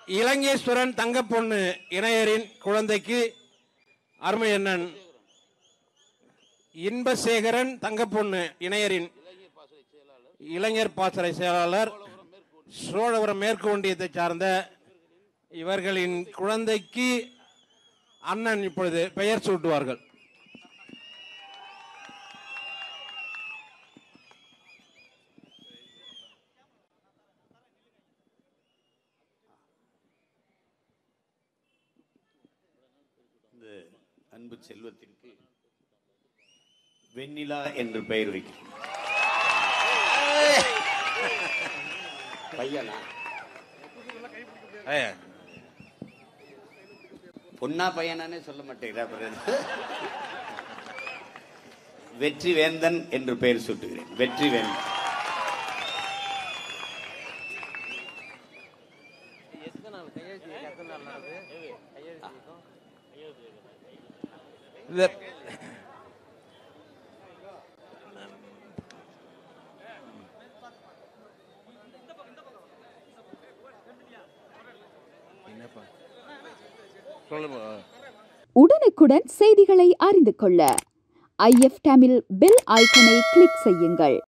இலங்கேஸ்வரன் தங்கப்பொண்ணு இணையரின் குழந்தைக்கு அருமை அண்ணன் இன்பசேகரன் தங்கப்பொண்ணு இணையரின் இளைஞர் பாசறை செயலாளர் சோழபுரம் மேற்கு ஒன்றியத்தை சார்ந்த இவர்களின் குழந்தைக்கு அண்ணன் இப்பொழுது பெயர் சூட்டுவார்கள் இந்த அன்பு செல்வத்திற்கு வெண்ணிலா என்று பெயர் வைக்கிறேன் பையனா பொண்ணா பையனானே சொல்ல மாட்டேங்கிறா பிறகு. வெற்றி வேந்தன் என்று பெயர் சூட்டுகிறேன் வெற்றி வேந்தன் இந்த சொல்லுங்க உடனுக்குடன் செய்திகளை அறிந்து கொள்ள ஐஎஃப் தமிழ் பெல் ஐக்கனை கிளிக் செய்யுங்கள்